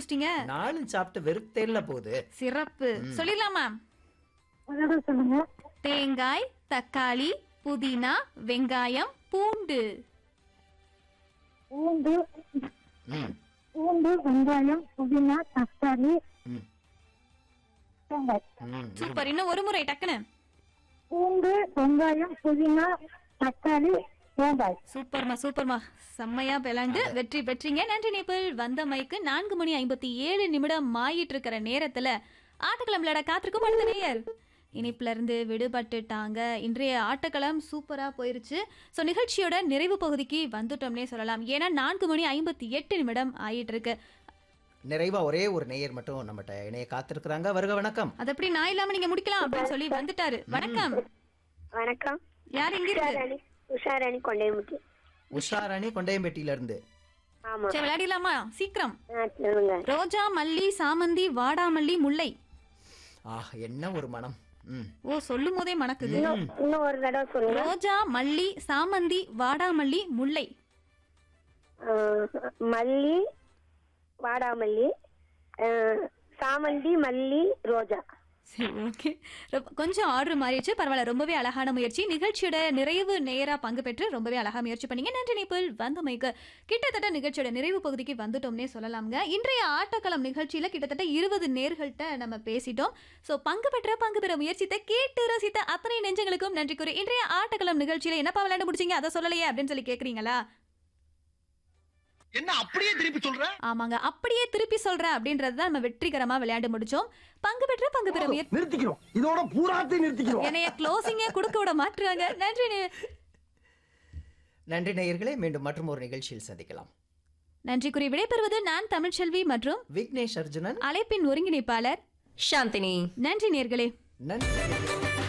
கண்டுபிடிச்சிட்டீங்க நாலும் சாப்பிட்டு வெறுத்தேல்ல போகுது சிறப்பு சொல்லிடலாமா அதோட சொல்லுங்க தேங்காய் தக்காளி புதினா வெங்காயம் பூண்டு பூண்டு ம் பூண்டு வெங்காயம் புதினா தக்காளி ம் தேங்காய் ம் சூப்பர் இன்னும் ஒரு முறை டக்குன்னு பூண்டு வெங்காயம் புதினா தக்காளி தேங்காய் சூப்பர்மா சூப்பர்மா செம்மையா விளையாண்டு வெற்றி பெற்றீங்க நன்றி நேபிள் வந்த மைக்கு நான்கு மணி ஐம்பத்தி ஏழு நிமிடம் ஆயிட்டு இருக்கிற நேரத்துல ஆட்டக்களம் விளையாட காத்திருக்கும் அடுத்த நேயர் இணைப்புல இருந்து விடுபட்டுட்டாங்க இன்றைய ஆட்டக்களம் சூப்பரா போயிருச்சு ஸோ நிகழ்ச்சியோட நிறைவு பகுதிக்கு வந்துட்டோம்னே சொல்லலாம் ஏன்னா நான்கு மணி ஐம்பத்தி எட்டு நிமிடம் ஆயிட்டு இருக்கு நிறைவா ஒரே ஒரு நேயர் மட்டும் நம்மகிட்ட இணைய காத்திருக்கிறாங்க வருக வணக்கம் அது எப்படி நான் இல்லாம நீங்க முடிக்கலாம் அப்படின்னு சொல்லி வந்துட்டாரு வணக்கம் வணக்கம் யார் எங்க இருக்கு உஷாராணி உஷாராணி கொண்டையமுட்டி உஷாராணி கொண்டையம்பேட்டியில இருந்து ஆமா சரி விளையாடிடலாமா சீக்கிரம் ஆ, சொல்லுங்க ரோஜா மல்லி சாமந்தி வாடாமல்லி முல்லை ஆஹ் என்ன ஒரு மனம் ம் ஓ சொல்லும் போதே மணக்குது இன்னும் இன்னும் ஒரு தடவை சொல்லுங்க ரோஜா மல்லி சாமந்தி வாடாமல்லி முல்லை ஆ, மல்லி வாடாமல்லி ஆ, சாமந்தி மல்லி ரோஜா சரி ஓகே கொஞ்சம் ஆர்டர் மாறிடுச்சு பரவாயில்ல ரொம்பவே அழகான முயற்சி நிகழ்ச்சியோட நிறைவு நேரா பங்கு பெற்று ரொம்பவே அழகா முயற்சி பண்ணீங்க நன்றி நேபிள் வந்தமைக்கு கிட்டத்தட்ட நிகழ்ச்சியோட நிறைவு பகுதிக்கு வந்துட்டோம்னே சொல்லலாம்ங்க இன்றைய ஆட்டக்களம் நிகழ்ச்சியில கிட்டத்தட்ட இருபது நேர்கள்ட்ட நம்ம பேசிட்டோம் ஸோ பங்கு பெற்ற பங்கு பெற முயற்சித்த கேட்டு ரசித்த அத்தனை நெஞ்சங்களுக்கும் நன்றி கூறி இன்றைய ஆட்டக்களம் நிகழ்ச்சியில என்னப்பா விளையாண்டு முடிச்சீங்க அதை சொல்லலையே அப்படின்னு சொல்லி கேக்குறீங்களா என்ன அப்படியே திருப்பி சொல்ற ஆமாங்க அப்படியே திருப்பி சொல்றேன் அப்படின்றது தான் நம்ம வெற்றிகரமா விளையாண்டு முடிச்சோம் பங்கு பெற்ற பங்கு பெற முயற்சி நிறுத்திக்கிறோம் இதோட பூராத்தையும் நிறுத்திக்கிறோம் என்னைய க்ளோசிங்கே கொடுக்க விட மாட்டுறாங்க நன்றி நே- நன்றி நேயர்களே மீண்டும் மற்றும் ஒரு நிகழ்ச்சியில் சந்திக்கலாம் நன்றி கூறி விடைபெறுவது நான் தமிழ்ச்செல்வி மற்றும் விக்னேஷ் அர்ஜுனன் அழைப்பின் ஒருங்கிணைப்பாளர் சாந்தினி நன்றி நேர்களே நன்றி